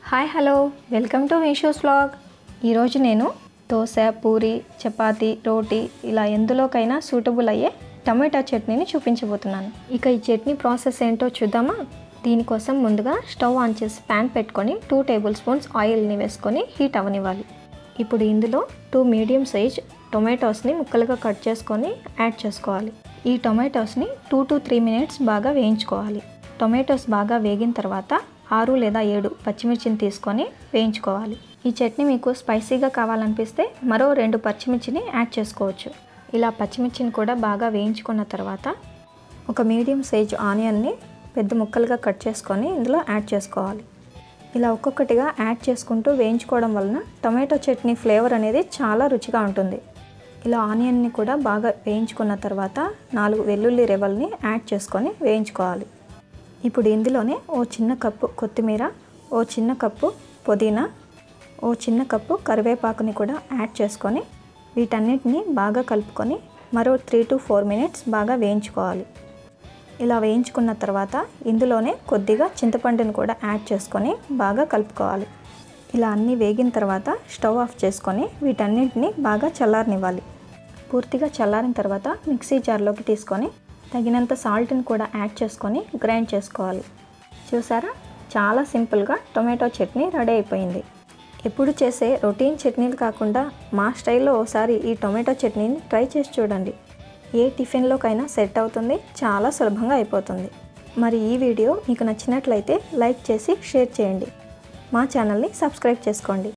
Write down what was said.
hi hello welcome to Meesho's vlog ఈరోజు నేను దోశ పూరి చపాతి రోటీ ఇలా ఎందులోకైనా సూటబుల్ అయ్యే టమాటా చట్నీని చూపించబోతున్నాను ఇక ఈ చట్నీ ప్రాసెస్ ఏంటో చూద్దామా దీనికోసం ముందుగా స్టవ్ ఆన్ చేసి ప్యాన్ పెట్టుకొని టూ టేబుల్ స్పూన్స్ ఆయిల్ని వేసుకొని హీట్ అవనివ్వాలి ఇప్పుడు ఇందులో టూ మీడియం సైజ్ టొమాటోస్ని ముక్కలుగా కట్ చేసుకొని యాడ్ చేసుకోవాలి ఈ టొమాటోస్ని టూ టు త్రీ మినిట్స్ బాగా వేయించుకోవాలి టొమాటోస్ బాగా వేగిన తర్వాత ఆరు లేదా ఏడు పచ్చిమిర్చిని తీసుకొని వేయించుకోవాలి ఈ చట్నీ మీకు స్పైసీగా కావాలనిపిస్తే మరో రెండు పచ్చిమిర్చిని యాడ్ చేసుకోవచ్చు ఇలా పచ్చిమిర్చిని కూడా బాగా వేయించుకున్న తర్వాత ఒక మీడియం సైజ్ ఆనియన్ని పెద్ద ముక్కలుగా కట్ చేసుకొని ఇందులో యాడ్ చేసుకోవాలి ఇలా ఒక్కొక్కటిగా యాడ్ చేసుకుంటూ వేయించుకోవడం వలన టొమాటో చట్నీ ఫ్లేవర్ అనేది చాలా రుచిగా ఉంటుంది ఇలా ఆనియన్ని కూడా బాగా వేయించుకున్న తర్వాత నాలుగు వెల్లుల్లి రెవల్ని యాడ్ చేసుకొని వేయించుకోవాలి ఇప్పుడు ఇందులోనే ఓ చిన్న కప్పు కొత్తిమీర ఓ చిన్న కప్పు పుదీనా ఓ చిన్న కప్పు కరివేపాకుని కూడా యాడ్ చేసుకొని వీటన్నిటిని బాగా కలుపుకొని మరో త్రీ టు ఫోర్ మినిట్స్ బాగా వేయించుకోవాలి ఇలా వేయించుకున్న తర్వాత ఇందులోనే కొద్దిగా చింతపండుని కూడా యాడ్ చేసుకొని బాగా కలుపుకోవాలి ఇలా అన్నీ వేగిన తర్వాత స్టవ్ ఆఫ్ చేసుకొని వీటన్నింటిని బాగా చల్లారనివ్వాలి పూర్తిగా చల్లారిన తర్వాత మిక్సీ జార్లోకి తీసుకొని తగినంత సాల్ట్ని కూడా యాడ్ చేసుకొని గ్రైండ్ చేసుకోవాలి చూసారా చాలా సింపుల్గా టొమాటో చట్నీ రెడీ అయిపోయింది ఎప్పుడు చేసే రొటీన్ చట్నీలు కాకుండా మా స్టైల్లో ఒకసారి ఈ టొమాటో చట్నీని ట్రై చేసి చూడండి ఏ టిఫిన్లోకైనా సెట్ అవుతుంది చాలా సులభంగా అయిపోతుంది మరి ఈ వీడియో మీకు నచ్చినట్లయితే లైక్ చేసి షేర్ చేయండి మా ఛానల్ని సబ్స్క్రైబ్ చేసుకోండి